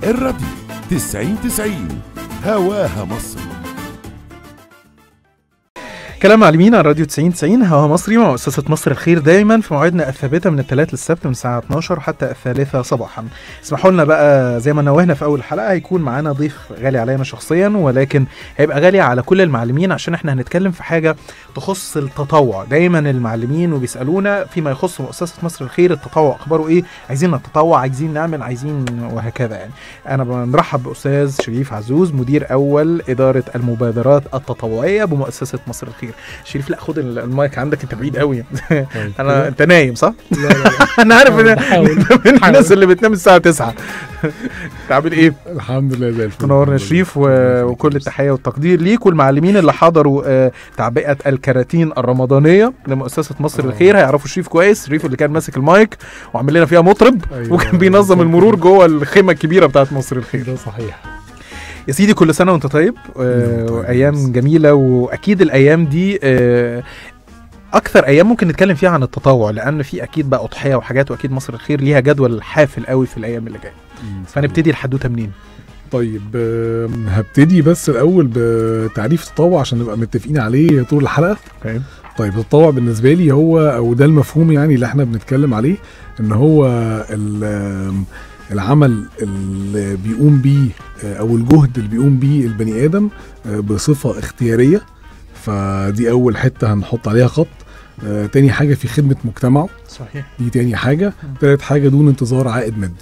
الراديو 90 90 هواها مصر كلام معلمين على راديو 90 90 هوا مصري مع مؤسسة مصر الخير دايما في مواعيدنا الثابتة من الثلاث للسبت من الساعة 12 حتى الثالثة صباحا اسمحوا لنا بقى زي ما نوهنا في أول الحلقة هيكون معانا ضيف غالي علينا شخصيا ولكن هيبقى غالي على كل المعلمين عشان احنا هنتكلم في حاجة تخص التطوع دايما المعلمين وبيسألونا فيما يخص مؤسسة مصر الخير التطوع أخباره إيه عايزين نتطوع عايزين نعمل عايزين وهكذا يعني أنا بنرحب بأستاذ شريف عزوز مدير أول إدارة المبادرات التطوعية بمؤسسة مصر الخير شريف لا خد المايك عندك انت بعيد قوي انا انت نايم صح؟ لا لا لا انا عارف ان بحاول. من الناس اللي بتنام الساعه 9 انت عامل ايه؟ الحمد لله زي الفل تنورنا يا شريف و- وكل التحيه والتقدير ليك والمعلمين اللي حضروا آه، تعبئه الكراتين الرمضانيه لمؤسسه مصر آه. الخير هيعرفوا شريف كويس شريف اللي كان ماسك المايك وعامل لنا فيها مطرب أيوة. وكان بينظم المرور جوه الخيمه الكبيره بتاعت مصر الخير ده صحيح يا سيدي كل سنه وانت طيب آه، طيب. وايام جميله واكيد الايام دي آه، اكثر ايام ممكن نتكلم فيها عن التطوع لان في اكيد بقى اضحيه وحاجات واكيد مصر الخير ليها جدول حافل قوي في الايام اللي جايه فنبتدي الحدوته منين طيب آم، هبتدي بس الاول بتعريف التطوع عشان نبقى متفقين عليه طول الحلقه اوكي طيب التطوع بالنسبه لي هو او ده المفهوم يعني اللي احنا بنتكلم عليه ان هو ال- آم، العمل اللي بيقوم بيه آه، او الجهد اللي بيقوم بيه البني ادم آه، بصفه اختياريه فدي اول حته هنحط عليها خط آه، تاني حاجه في خدمه مجتمعه صحيح دي تاني حاجة تالت حاجة دون انتظار عائد مادي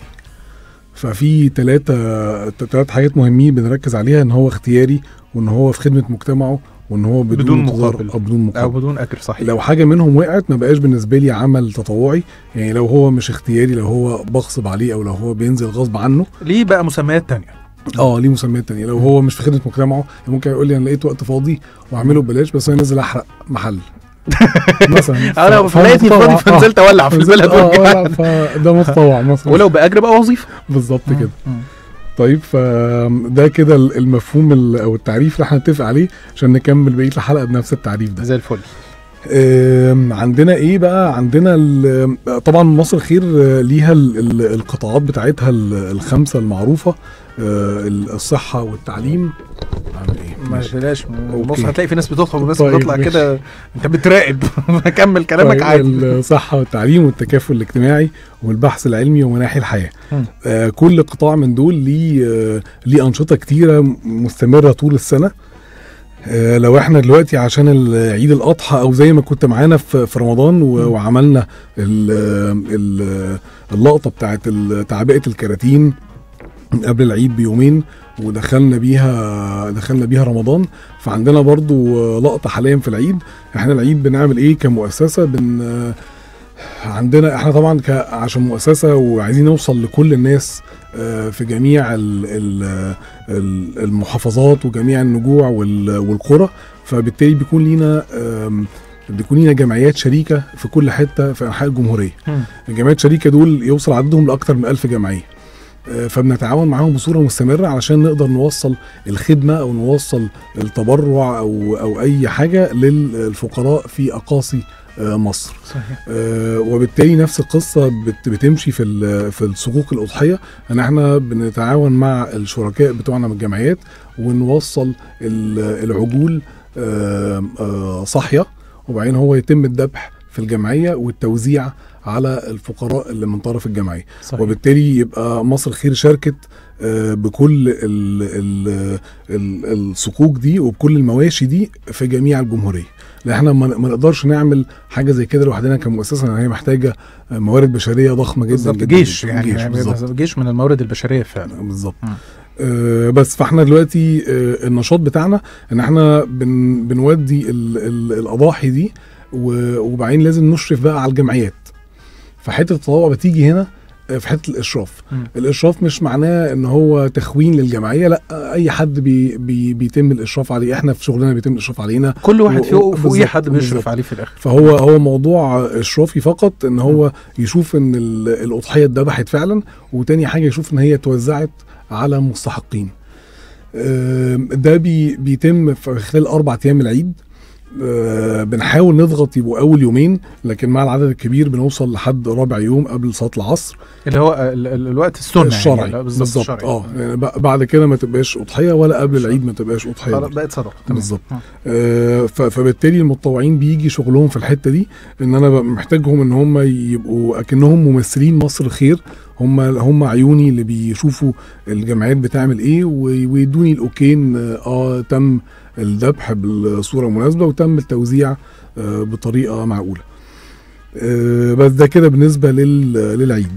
ففي تلاتة تلات حاجات مهمين بنركز عليها ان هو اختياري وان هو في خدمة مجتمعه وان هو بدون, بدون انتظار مقابل. او بدون او مقابل بدون اجر صحيح لو حاجة منهم وقعت ما بقاش بالنسبة لي عمل تطوعي يعني لو هو مش اختياري لو هو بغصب عليه او لو هو بينزل غصب عنه ليه بقى مسميات تانية اه ليه مسميات تانية لو هو مش في خدمة مجتمعه ممكن يقول لي انا لقيت وقت فاضي واعمله ببلاش بس انا نازل احرق محل مثلا انا ف- فهو لقيتني فاضي متطوع. آه. فنزلت اولع في البلد اه وارجع لا فده متطوع مثلا ولو باجر بقى وظيفه بالظبط كده مم. طيب فده كده المفهوم ال- او التعريف اللي احنا هنتفق عليه عشان نكمل بقيه الحلقه بنفس التعريف ده زي الفل آم، عندنا ايه بقى عندنا ال- طبعا مصر خير آه، ليها ال- ال- القطاعات بتاعتها ال- الخمسه المعروفه آه، الصحه والتعليم عامل ايه ما ماشي. تقلقش بص أوكي. هتلاقي في ناس بتدخل وناس طيب، بتطلع ماشي. كده انت بتراقب كمل كلامك طيب، عادي الصحة والتعليم والتكافل الاجتماعي والبحث العلمي ومناحي الحياة مم. آه كل قطاع من دول ليه آه ليه أنشطة كتيرة م- مستمرة طول السنة آه لو احنا دلوقتي عشان ال- عيد الأضحى أو زي ما كنت معانا في, في رمضان و- مم. وعملنا ال ال اللقطة بتاعت ال- تعبئة الكراتين قبل العيد بيومين ودخلنا بيها دخلنا بيها رمضان فعندنا برضو آه، لقطة حاليا في العيد احنا العيد بنعمل ايه كمؤسسة بن آه، عندنا احنا طبعا ك... عشان مؤسسة وعايزين نوصل لكل الناس آه، في جميع ال... ال... ال- المحافظات وجميع النجوع وال... والقرى فبالتالي بيكون لينا آم، بيكون لينا جمعيات شريكة في كل حتة في أنحاء الجمهورية مم. الجمعيات الشريكة دول يوصل عددهم لأكثر من ألف جمعية آه، فبنتعاون معاهم بصورة مستمرة علشان نقدر نوصل الخدمة أو نوصل التبرع أو أو أي حاجة للفقراء في أقاصي آه، مصر صحيح آه، وبالتالي نفس القصه بت- بتمشي في ال- في السقوق الاضحيه ان احنا بنتعاون مع الشركاء بتوعنا من الجمعيات ونوصل ال- العجول آه، آه، صاحيه وبعدين هو يتم الذبح في الجمعيه والتوزيع على الفقراء اللي من طرف الجمعيه صحيح وبالتالي يبقى مصر خير شاركت آه، بكل ال ال ال الصكوك دي وبكل المواشي دي في جميع الجمهوريه لان احنا ما ما نقدرش نعمل حاجه زي كده لوحدنا كمؤسسه لان هي محتاجه آه، موارد بشريه ضخمه جدا بالظبط جدا جيش جداً. يعني جيش يعني بالظبط جيش من الموارد البشريه فعلا بالظبط مم. آه بس فاحنا دلوقتي آه النشاط بتاعنا ان احنا بن بنودي ال ال الاضاحي دي و- وبعدين لازم نشرف بقى على الجمعيات فحته التطوع بتيجي هنا آه، في حته الاشراف مم. الاشراف مش معناه ان هو تخوين للجمعيه لا اي حد بي بي بيتم الاشراف عليه احنا في شغلنا بيتم الاشراف علينا كل واحد و- فوق فوقيه بالظبط، حد بيشرف بالظبط. عليه في الاخر فهو هو موضوع اشرافي فقط ان هو يشوف ان ال- الاضحيه اتذبحت فعلا وتاني حاجه يشوف ان هي اتوزعت على مستحقين آم، ده بي بيتم في خلال اربع ايام العيد آه، بنحاول نضغط يبقوا اول يومين لكن مع العدد الكبير بنوصل لحد رابع يوم قبل صلاه العصر اللي هو ال- ال- الوقت السنه الشرعي يعني لا، بالظبط الشرعي. اه يعني ب- بعد كده ما تبقاش اضحيه ولا قبل الشرعي. العيد ما تبقاش اضحيه خلاص برضه. بقت صدقه تمام. بالظبط. آه. آه، ف- فبالتالي المتطوعين بيجي شغلهم في الحته دي ان انا ببقى محتاجهم ان هم يبقوا اكنهم ممثلين مصر الخير هم هم عيوني اللي بيشوفوا الجمعيات بتعمل ايه و- ويدوني الاوكي ان اه تم الذبح بالصوره المناسبه وتم التوزيع آه، بطريقه معقوله آه، بس ده كده بالنسبه لل- للعيد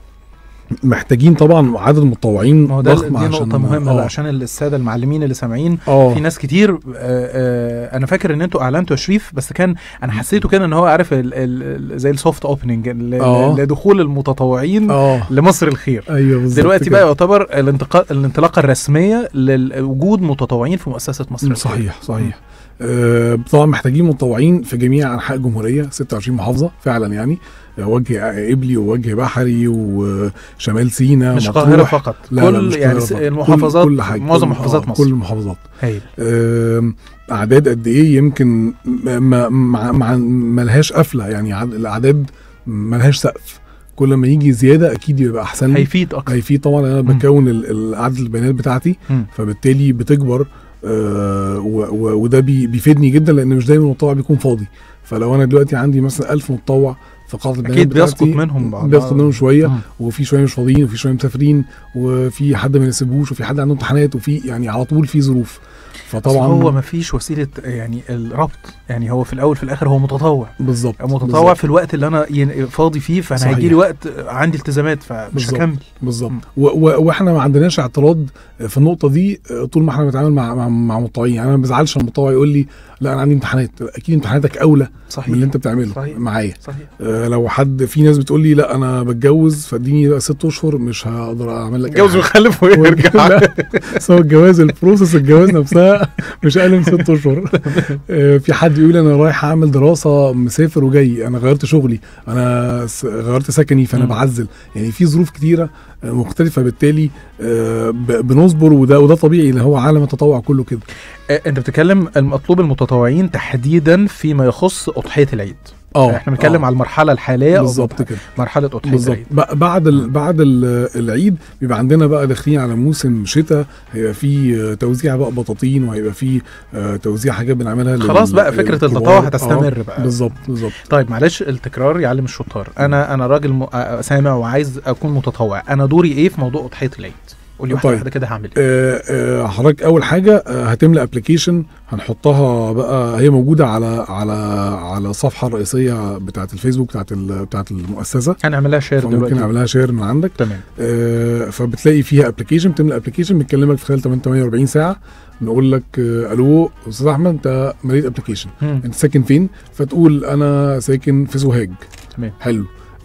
محتاجين طبعا عدد المتطوعين ما هو ده ضخم دي عشان نقطة مهمة آه. بقى عشان السادة المعلمين اللي سامعين اه في ناس كتير آه، آه، انا فاكر ان انتوا اعلنتوا يا شريف بس كان انا حسيته كده ان هو عارف ال ال زي السوفت اوبننج آه. لدخول المتطوعين اه لمصر الخير ايوه بالظبط دلوقتي كده. بقى يعتبر الانتقال الانطلاقه الرسميه لوجود متطوعين في مؤسسه مصر مم، الخير. صحيح صحيح آه طبعا محتاجين متطوعين في جميع انحاء الجمهوريه 26 محافظه فعلا يعني آه، وجه قبلي ووجه بحري وشمال سيناء مش مطروح. القاهره فقط لا لا كل مش يعني القاهرة س- فقط. المحافظات كل, كل حاجة معظم كل- محافظات آه، مصر كل المحافظات هايل آم، اعداد قد ايه يمكن ما ما ما- ما ما لهاش قفله يعني عد- الاعداد ما لهاش سقف كل ما يجي زياده اكيد يبقى احسن لي هيفيد اكتر هي في طبعا انا مم. بكون ال- ال- عدد البيانات بتاعتي مم. فبالتالي بتكبر آه و- و- وده بي بيفيدني جدا لان مش دايما المتطوع بيكون فاضي فلو انا دلوقتي عندي مثلا 1000 متطوع في قاعده البيانات اكيد بيسقط بتاعتي، منهم بعض بيسقط منهم شويه مم. وفي شويه مش فاضيين وفي شويه مسافرين وفي حد ما يناسبوش وفي حد عنده امتحانات وفي يعني على طول في ظروف طبعا فطبعا هو ما فيش وسيله يعني الربط يعني هو في الاول في الاخر هو متطوع بالظبط متطوع بالظبط. في الوقت اللي انا ين- فاضي فيه فانا صحيح. هيجي لي وقت عندي التزامات فمش بالظبط. هكمل بالظبط مم. و- و- واحنا ما عندناش اعتراض في النقطه دي طول ما احنا بنتعامل مع مع, مع متطوعين يعني انا ما بزعلش لما المتطوع يقول لي لا انا عندي امتحانات اكيد امتحاناتك اولى صحيح من اللي انت بتعمله صحيح. معايا صحيح آه، لو حد في ناس بتقول لي لا انا بتجوز فاديني بقى ست اشهر مش هقدر اعمل لك أي اتجوز حاجة. ويخلف ويرجع لا، بس هو الجواز البروسس الجواز نفسها مش اقل من ست اشهر آه، في حد يقول انا رايح اعمل دراسه مسافر وجاي انا غيرت شغلي انا س- غيرت سكني فانا مم. بعزل يعني في ظروف كتيره آه، مختلفه بالتالي آه، ب- بنصبر وده وده طبيعي اللي هو عالم التطوع كله كده آه، انت بتتكلم المطلوب المتطوعين تحديدا فيما يخص اضحيه العيد اه احنا بنتكلم آه، على المرحله الحاليه أو بالظبط كده مرحله اضحيه بالظبط العيد ب- بعد ال... بعد ال- العيد بيبقى عندنا بقى داخلين على موسم شتاء هيبقى في آه، توزيع بقى بطاطين وهيبقى في آه، توزيع حاجات بنعملها لل- خلاص بقى فكره للكبار. التطوع آه، هتستمر بقى بالظبط بالظبط طيب معلش التكرار يعلم الشطار انا انا راجل م... آه، سامع وعايز اكون متطوع انا دوري ايه في موضوع اضحيه العيد قول لي واحده طيب. واحده كده هعمل ايه آه، آه، حضرتك اول حاجه آه، هتملى ابلكيشن هنحطها بقى هي موجوده على على على الصفحه الرئيسيه بتاعه الفيسبوك بتاعه ال- بتاعه المؤسسه هنعملها شير فممكن دلوقتي نعملها شير من عندك تمام آه، فبتلاقي فيها ابلكيشن بتملى ابلكيشن بتكلمك في خلال 48 ساعه نقول لك آه، الو استاذ احمد انت مليت ابلكيشن مم. انت ساكن فين فتقول انا ساكن في سوهاج تمام حلو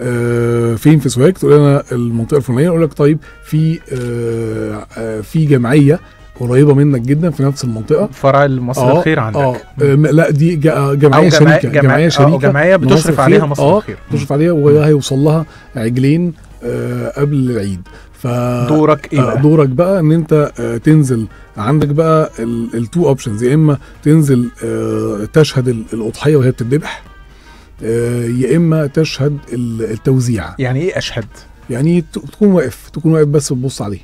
آه فين في سوهاج تقول انا المنطقه الفلانيه اقول لك طيب في آه آه في جمعيه قريبه منك جدا في نفس المنطقه فرع مصر آه، الخير عندك اه آه، م- لا دي جا- جمعيه أو شريكه جمعية جمعيه آه، شريكه جمعيه لمصر بتشرف الخير. عليها مصر آه، الخير تشرف عليها وهيوصل لها عجلين آه قبل العيد ف دورك ايه آه، بقى؟ دورك بقى ان انت آه، تنزل عندك بقى التو اوبشنز يا اما تنزل آه، تشهد ال- الاضحيه وهي بتذبح آه، يا اما تشهد ال- التوزيع يعني ايه اشهد يعني ت- تكون واقف تكون واقف بس بتبص عليه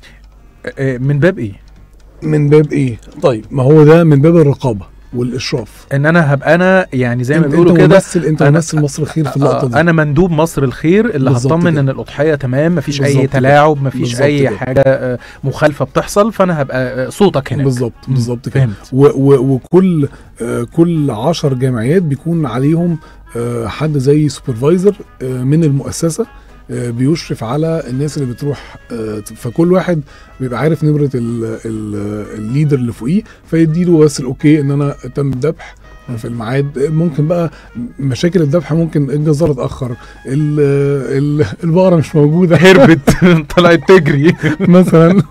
آه، من باب ايه من باب ايه طيب ما هو ده من باب الرقابه والاشراف ان انا هبقى انا يعني زي ما انت بيقولوا انت كده ممثل انت أنا- ممثل مصر الخير في اللقطه آه، دي انا مندوب مصر الخير اللي بالظبط هطمن كده. ان الاضحيه تمام مفيش اي بالظبط كده. تلاعب مفيش بالظبط اي كده. حاجه آه، مخالفه بتحصل فانا هبقى آه، صوتك هناك بالظبط مم. بالظبط كده فهمت و و وكل آه كل عشر جمعيات بيكون عليهم آه حد زي سوبرفايزر آه من المؤسسه آه بيشرف على الناس اللي بتروح آه فكل واحد بيبقى عارف نمره ال- ال- الليدر اللي فوقيه فيديله بس الاوكي ان انا تم الذبح في الميعاد ممكن بقى مشاكل الذبح ممكن الجزار اتاخر ال- ال- البقره مش موجوده هربت طلعت تجري مثلا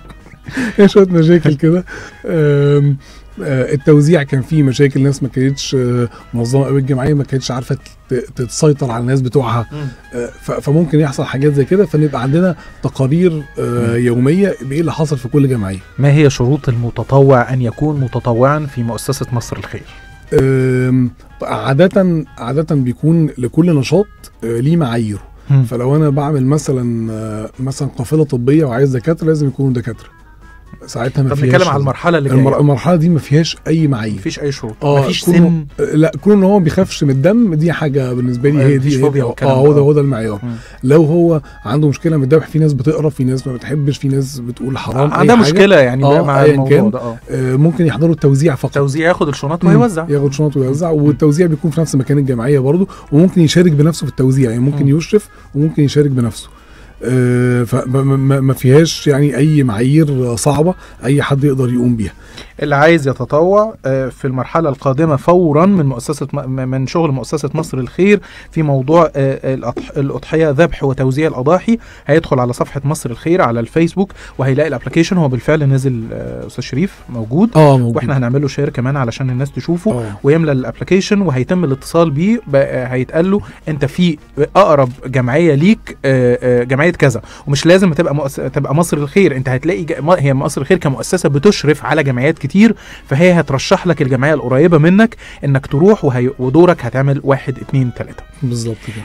هي شويه مشاكل كده آم، آه، التوزيع كان فيه مشاكل ناس ما كانتش آه، منظمه قوي الجمعيه ما كانتش عارفه ت- تسيطر على الناس بتوعها آه، ف- فممكن يحصل حاجات زي كده فنبقى عندنا تقارير آه، يوميه بايه اللي حصل في كل جمعيه ما هي شروط المتطوع ان يكون متطوعا في مؤسسه مصر الخير آم، عادة عادة بيكون لكل نشاط آه، ليه معاييره مم. فلو انا بعمل مثلا آه، مثلا قافله طبيه وعايز دكاتره لازم يكونوا دكاتره ساعتها ما طب فيهاش نتكلم على المرحله اللي المر... جايه المرحله دي ما فيهاش اي معايير مفيش اي شروط اه مفيش كونه- سن آه، لا كون ان هو ما بيخافش من الدم دي حاجه بالنسبه لي آه، هي مفيش دي فوبيا اه والكلام هو ده. ده هو ده المعيار مم. لو هو عنده مشكله من الذبح في ناس بتقرف في ناس ما بتحبش في ناس بتقول حرام أي عندها حاجة. مشكله يعني آه، مع أياً الموضوع كان. ده اه آه، ممكن يحضروا التوزيع فقط توزيع ياخد الشنط مم. ويوزع ياخد شنط ويوزع والتوزيع بيكون في نفس مكان الجمعيه برضه وممكن يشارك بنفسه في التوزيع يعني ممكن مم. يشرف وممكن يشارك بنفسه آه، فما ما- ما فيهاش يعني اي معايير صعبه اي حد يقدر يقوم بيها اللي عايز يتطوع آه، في المرحلة القادمة فورا من مؤسسة م- من شغل مؤسسة مصر الخير في موضوع آه، الأضح- الأضحية ذبح وتوزيع الأضاحي هيدخل على صفحة مصر الخير على الفيسبوك وهيلاقي الابلكيشن هو بالفعل نزل آه، أستاذ شريف موجود اه موجود واحنا هنعمل له شير كمان علشان الناس تشوفه اه ويملى الابلكيشن وهيتم الاتصال بيه بقى هيتقال له انت في اقرب جمعيه ليك آه، آه، جمعيه كذا ومش لازم تبقى مؤس... تبقى مصر الخير انت هتلاقي ج... ما- هي مصر الخير كمؤسسه بتشرف على جمعيات كتير فهي هترشح لك الجمعيه القريبه منك انك تروح وهي... ودورك هتعمل واحد اتنين تلاته بالظبط كده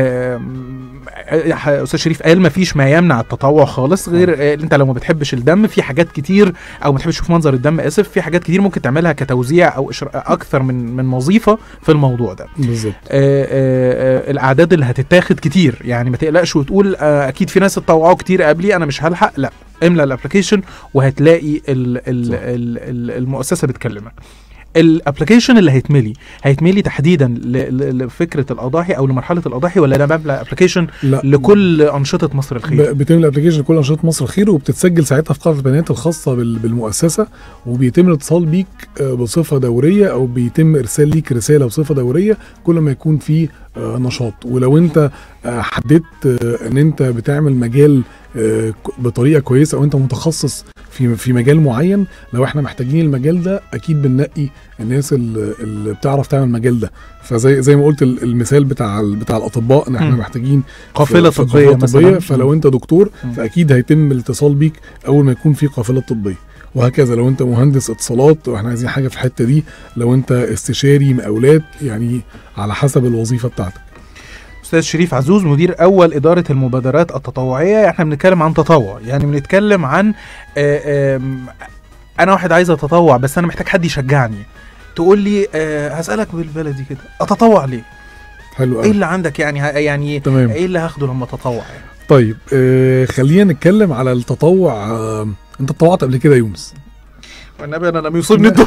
آم، آه، استاذ شريف قال ما فيش ما يمنع التطوع خالص غير آه، انت لو ما بتحبش الدم في حاجات كتير او ما تحبش تشوف منظر الدم اسف في حاجات كتير ممكن تعملها كتوزيع او إشر... اكثر من من وظيفه في الموضوع ده بالظبط آه، آه، آه، الاعداد اللي هتتاخد كتير يعني ما تقلقش وتقول آه، اكيد في ناس اتطوعوا كتير قبلي انا مش هلحق لا املى الابلكيشن وهتلاقي ال ال صح. ال ال المؤسسه بتكلمك الابلكيشن اللي هيتملي هيتملي تحديدا ل- ل- لفكره الاضاحي او لمرحله الاضاحي ولا انا بملى ابلكيشن لا لكل انشطه مصر الخير ب- بتعمل ابلكيشن لكل انشطه مصر الخير وبتتسجل ساعتها في قاعده البيانات الخاصه بال- بالمؤسسه وبيتم الاتصال بيك آه، بصفه دوريه او بيتم ارسال ليك رساله بصفه دوريه كل ما يكون في آه، نشاط ولو انت آه، حددت آه، ان انت بتعمل مجال آه، ك- بطريقه كويسه او انت متخصص في في مجال معين لو احنا محتاجين المجال ده اكيد بننقي الناس اللي, اللي بتعرف تعمل المجال ده فزي زي ما قلت ال- المثال بتاع ال- بتاع الاطباء ان احنا مم. محتاجين قافله في- في طبيه قافلة مثلا طبية فلو انت دكتور مم. فاكيد هيتم الاتصال بيك اول ما يكون في قافله طبيه وهكذا لو انت مهندس اتصالات واحنا عايزين حاجه في الحته دي لو انت استشاري مقاولات يعني على حسب الوظيفه بتاعتك استاذ شريف عزوز مدير اول اداره المبادرات التطوعيه احنا بنتكلم عن تطوع يعني بنتكلم عن آه، آم، انا واحد عايز اتطوع بس انا محتاج حد يشجعني تقول لي آه، هسالك بالبلدي كده اتطوع ليه حلو ايه قوي اللي عندك يعني ه- يعني تمام ايه اللي هاخده لما اتطوع يعني طيب آه خلينا نتكلم على التطوع آه انت اتطوعت قبل كده يا يونس والنبي انا لم يصيبني الدور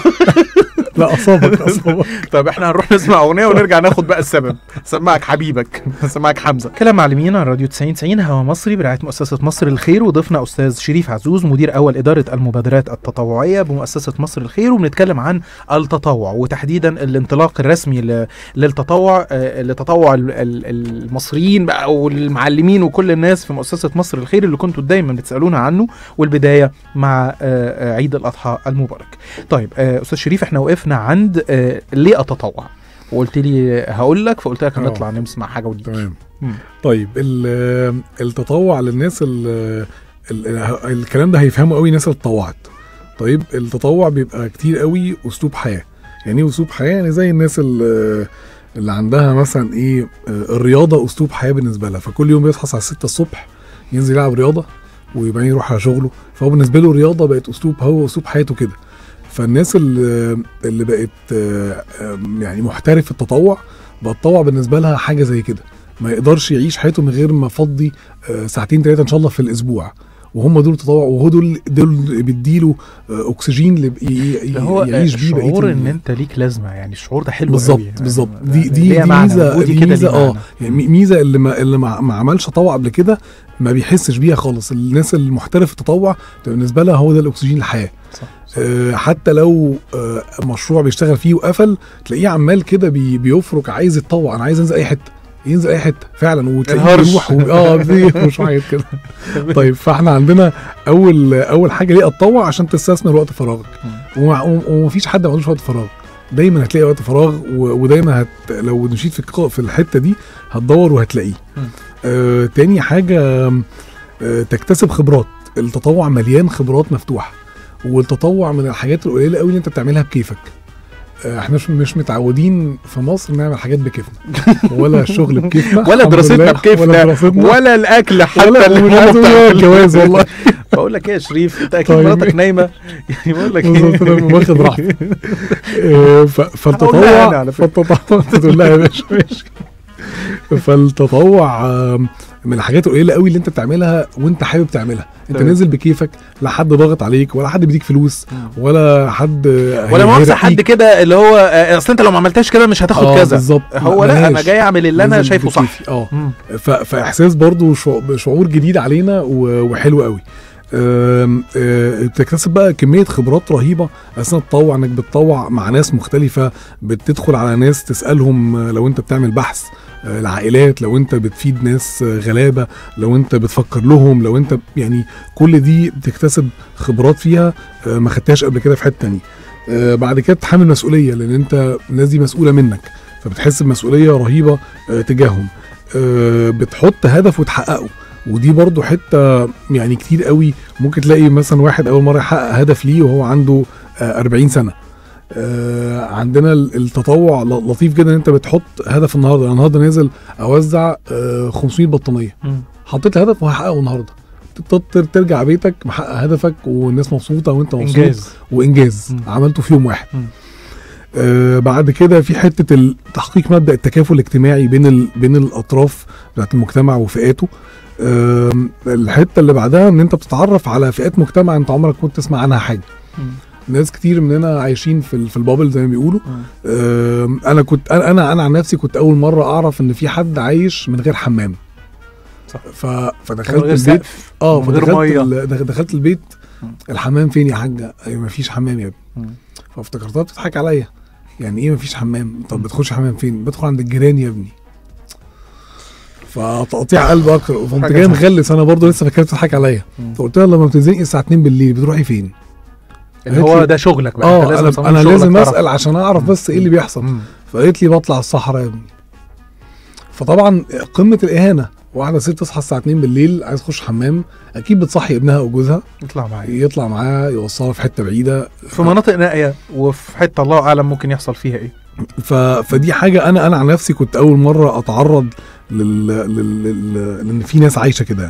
لا اصابك اصابك طب احنا هنروح نسمع اغنيه ونرجع ناخد بقى السبب سمعك حبيبك سمعك حمزه كلام معلمين على راديو 90 90 هوا مصري برعايه مؤسسه مصر الخير وضيفنا استاذ شريف عزوز مدير اول اداره المبادرات التطوعيه بمؤسسه مصر الخير وبنتكلم عن التطوع وتحديدا الانطلاق الرسمي ل- للتطوع آه، لتطوع ال- ال- المصريين بقى والمعلمين وكل الناس في مؤسسه مصر الخير اللي كنتوا دايما بتسالونا عنه والبدايه مع آه، آه، عيد الاضحى المبارك طيب آه، استاذ شريف احنا وقفنا عند آه، ليه اتطوع وقلت لي هقول لك فقلت لك آه. هنطلع نسمع حاجه ودي تمام مم. طيب ال- التطوع للناس ال- ال- الكلام ده هيفهمه قوي الناس اللي اتطوعت طيب التطوع بيبقى كتير قوي اسلوب حياه يعني ايه اسلوب حياه يعني زي الناس اللي اللي عندها مثلا ايه آه، الرياضه اسلوب حياه بالنسبه لها فكل يوم بيصحى الساعه 6 الصبح ينزل يلعب رياضه ويبقى يروح على شغله فهو بالنسبه له الرياضه بقت اسلوب هو اسلوب حياته كده فالناس اللي اللي بقت آه، آه، يعني محترف في التطوع بقى التطوع بالنسبه لها حاجه زي كده ما يقدرش يعيش حياته من غير ما يفضي آه، ساعتين ثلاثه ان شاء الله في الاسبوع وهم دول التطوع وهو دول دول بيديله آه، اكسجين اللي ي- ي- اللي هو يعيش بيه بقيه شعور ال- ان انت ليك لازمه يعني الشعور ده حلو بالظبط قوي. بالظبط يعني دي دي ليها دي معنى، ميزه وجودي دي كده ميزه ليه اه معنى. يعني مي- ميزه اللي ما اللي ما ما عملش تطوع قبل كده ما بيحسش بيها خالص الناس المحترف في التطوع تبقى بالنسبه لها هو ده الاكسجين الحياه صح صح. آه، حتى لو آه، مشروع بيشتغل فيه وقفل تلاقيه عمال كده بي بيفرك عايز يتطوع انا عايز انزل اي حته ينزل اي حته فعلا وتلاقيه الهرش. بيروح و... اه بيهرش حاجات كده طيب فاحنا عندنا اول اول حاجه ليه اتطوع عشان تستثمر وقت فراغك ومع- ومفيش حد ما عندوش وقت فراغ دايما هتلاقي وقت فراغ و... ودايما هت... لو مشيت في الق- في الحته دي هتدور وهتلاقيه مم. آه تاني حاجه آه تكتسب خبرات التطوع مليان خبرات مفتوحه والتطوع من الحاجات القليله قوي اللي انت بتعملها بكيفك آه، احنا مش- مش متعودين في مصر نعمل حاجات بكيفنا ولا الشغل بكيفنا ولا الحمد دراستنا لله، بكيفنا ولا دراستنا ولا الاكل حتى ولا اللي ومش عايز ماما أقول ولا بتعمله. الجواز والله بقول لك ايه يا شريف انت اكيد طيب. مراتك نايمه يعني بقول لك بالظبط، أنا واخد راحتي. آه، ف- هقولها يعني فالتطوع على فكرة. فالتطوع تقول لها يا باشا ماشي فالتطوع آم، من الحاجات القليله قوي اللي انت بتعملها وانت حابب تعملها انت تمام. نازل بكيفك لا حد ضاغط عليك ولا حد بيديك فلوس ولا حد ولا مؤاخذه حد كده اللي هو آه، اصل انت لو ما عملتش كده مش هتاخد اه كذا بالظبط هو لا انا ملهاش. جاي اعمل اللي انا نازل شايفه صح بكيفي. اه مم. ف- فاحساس برضو شعو- شعور جديد علينا و- وحلو قوي آم، آه، بتكتسب بقى كميه خبرات رهيبه اثناء التطوع انك بتطوع مع ناس مختلفه بتدخل على ناس تسالهم آه، لو انت بتعمل بحث آه، العائلات لو انت بتفيد ناس آه، غلابه لو انت بتفكر لهم لو انت يعني كل دي بتكتسب خبرات فيها آه، ما خدتهاش قبل كده في حته تانية آه، بعد كده تتحمل مسؤوليه لان انت الناس دي مسؤوله منك فبتحس بمسؤوليه رهيبه آه، تجاههم آه، بتحط هدف وتحققه ودي برضو حته يعني كتير قوي ممكن تلاقي مثلا واحد اول مره يحقق هدف ليه وهو عنده آه، 40 سنه آه، عندنا ال- التطوع ل- لطيف جدا ان انت بتحط هدف النهارده انا النهارده نازل اوزع آه، 500 بطانيه مم. حطيت هدف وهحققه النهارده تضطر ترجع بيتك محقق هدفك والناس مبسوطه وانت مبسوط انجاز وانجاز مم. عملته في يوم واحد مم. آه بعد كده في حته ال- تحقيق مبدا التكافل الاجتماعي بين ال... بين الاطراف بتاعت المجتمع وفئاته آم، الحته اللي بعدها ان انت بتتعرف على فئات مجتمع انت عمرك كنت تسمع عنها حاجه مم. ناس كتير مننا عايشين في ال- في البابل زي ما بيقولوا مم. آم، انا كنت انا انا انا عن نفسي كنت اول مره اعرف ان في حد عايش من غير حمام صح. ف... من فدخلت غير البيت سقف اه من غير فدخلت مية. ال- دخ- دخلت البيت مم. الحمام فين يا حاجه ايوه مفيش حمام يا ابني مم. فافتكرتها بتضحك عليا يعني ايه مفيش حمام طب مم. بتخش حمام فين بدخل عند الجيران يا ابني فتقطيع قلب اكتر فقمت حاجة جاي صح. مغلس انا برضه لسه فاكرها بتضحك عليا مم. فقلت لها لما بتزنقي الساعه 2 بالليل بتروحي فين؟ اللي قالت هو لي- ده شغلك بقى انت اه لازم انا تصمم انا شغلك لازم تعرف. اسال عشان اعرف بس ايه اللي بيحصل مم. فقالت لي بطلع الصحراء يا ابني فطبعا قمه الاهانه واحده ست تصحى الساعه 2 بالليل عايز تخش حمام اكيد بتصحي ابنها او جوزها اطلع معايا يطلع معاه يوصلها في حته بعيده في مناطق نائيه وفي حته الله اعلم ممكن يحصل فيها ايه ف... فدي حاجه انا انا عن نفسي كنت اول مره اتعرض لل... لل... لل... لان في ناس عايشه كده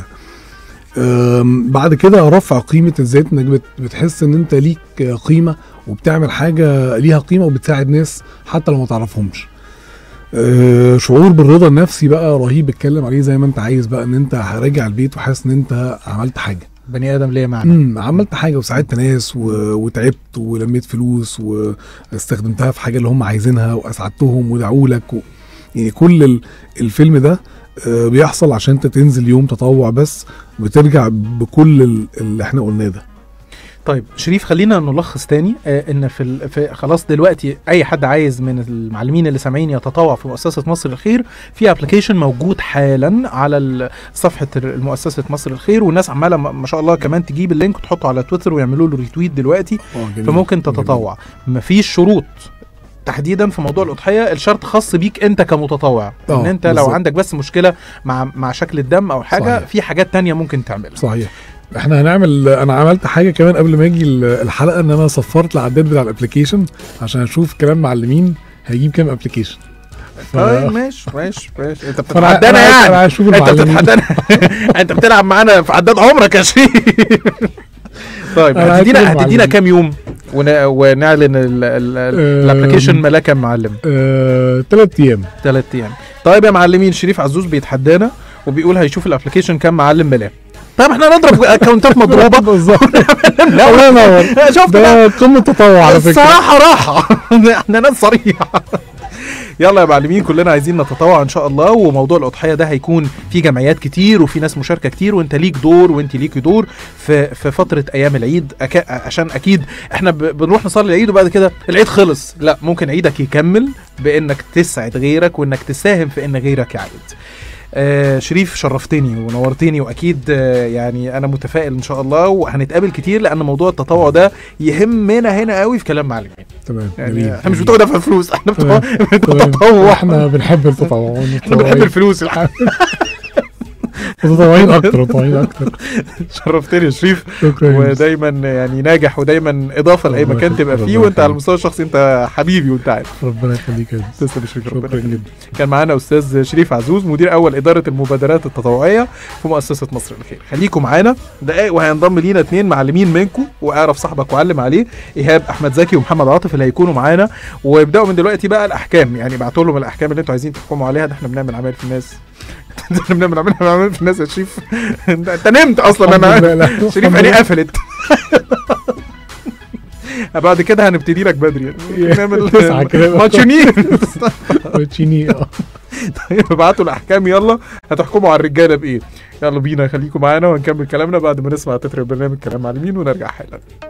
أم، بعد كده رفع قيمه الذات انك بت... بتحس ان انت ليك قيمه وبتعمل حاجه ليها قيمه وبتساعد ناس حتى لو ما تعرفهمش أه، شعور بالرضا النفسي بقى رهيب اتكلم عليه زي ما انت عايز بقى ان انت راجع البيت وحاسس ان انت عملت حاجه بني ادم ليه معنى امم عملت حاجه وساعدت ناس و... وتعبت ولميت فلوس واستخدمتها في حاجه اللي هم عايزينها واسعدتهم ودعوا لك و... يعني كل ال... الفيلم ده آه، بيحصل عشان انت تنزل يوم تطوع بس وترجع بكل ال- اللي احنا قلناه ده طيب شريف خلينا نلخص تاني آه ان في, ال... في خلاص دلوقتي اي حد عايز من المعلمين اللي سامعين يتطوع في مؤسسه مصر الخير في ابلكيشن موجود حالا على ال- صفحه المؤسسه مصر الخير والناس عماله ما ما شاء الله كمان تجيب اللينك وتحطه على تويتر ويعملوا له ريتويت دلوقتي فممكن تتطوع مفيش شروط تحديدا في موضوع الاضحيه الشرط خاص بيك انت كمتطوع ان آه، انت لو بالظبط. عندك بس مشكله مع مع شكل الدم او حاجه صحيح. في حاجات تانية ممكن تعملها صحيح احنا هنعمل انا عملت حاجه كمان قبل ما اجي الحلقه ان انا صفرت العداد بتاع الابلكيشن عشان اشوف كلام معلمين هيجيب كام ابلكيشن ف... طيب ماشي ماشي ماشي انت فانا بتتحدانا أنا عايز- يعني انا عايز اشوف انت المعلمين بتتحدانا انت بتلعب معانا في عداد عمرك يا شريف طيب أنا عايز هتدينا أشوف هتدينا المعلمين. كام يوم ون- ونعلن ال- ال- ال- الابلكيشن ملا كام معلم آه، تلات ايام ثلاث ايام طيب يا معلمين شريف عزوز بيتحدانا وبيقول هيشوف الابلكيشن كام معلم ملا طيب احنا نضرب اكونتات مضروبه بالظبط الله ينور شفت ده قمه تطوع على فكره الصراحه راحه احنا ناس صريحه يلا يا معلمين كلنا عايزين نتطوع ان شاء الله وموضوع الاضحيه ده هيكون في جمعيات كتير وفي ناس مشاركه كتير وانت ليك دور وانت ليكي دور في في فتره ايام العيد أكا عشان اكيد احنا ب- بنروح نصلي العيد وبعد كده العيد خلص لا ممكن عيدك يكمل بانك تسعد غيرك وانك تساهم في ان غيرك يعيد آه شريف شرفتني ونورتني واكيد آه يعني انا متفائل ان شاء الله وهنتقابل كتير لان موضوع التطوع ده يهمنا هنا قوي في كلام معلمين تمام يعني جميل. احنا مش جميل. بتوع دفع فلوس احنا بتوع تمام. بتوع تطوع احنا بنحب التطوع احنا بنحب الفلوس الحمد متطوعين اكتر متطوعين اكتر شرفتني يا شريف شكرا يا يونس. ودايما يعني ناجح ودايما اضافه لاي الله مكان يخليك، تبقى فيه ربنا وانت على يخليك. المستوى الشخصي انت حبيبي وانت عارف ربنا يخليك يا يونس. تسلم يا شريف ربنا شكرا يخليك. جدا كان معانا استاذ شريف عزوز مدير اول اداره المبادرات التطوعيه في مؤسسه مصر الخير خليكم معانا دقائق وهينضم لينا اثنين معلمين منكم واعرف صاحبك وعلم عليه ايهاب احمد زكي ومحمد عاطف اللي هيكونوا معانا ويبداوا من دلوقتي بقى الاحكام يعني بعتوا لهم الاحكام اللي انتوا عايزين تحكموا عليها ده احنا بنعمل عمل في الناس ده احنا بنعمل عمل عمل في الناس يا شريف انت أنت نمت اصلا الحمد لله، انا لا، شريف الحمد عينيه لله. قفلت بعد كده هنبتدي لك بدري يعني نعمل تسعة كده. ماتشونين تشيني اه طيب ابعتوا الاحكام يلا هتحكموا على الرجاله بايه يلا بينا خليكم معانا ونكمل كلامنا بعد ما نسمع تتر البرنامج كلام معلمين ونرجع حالا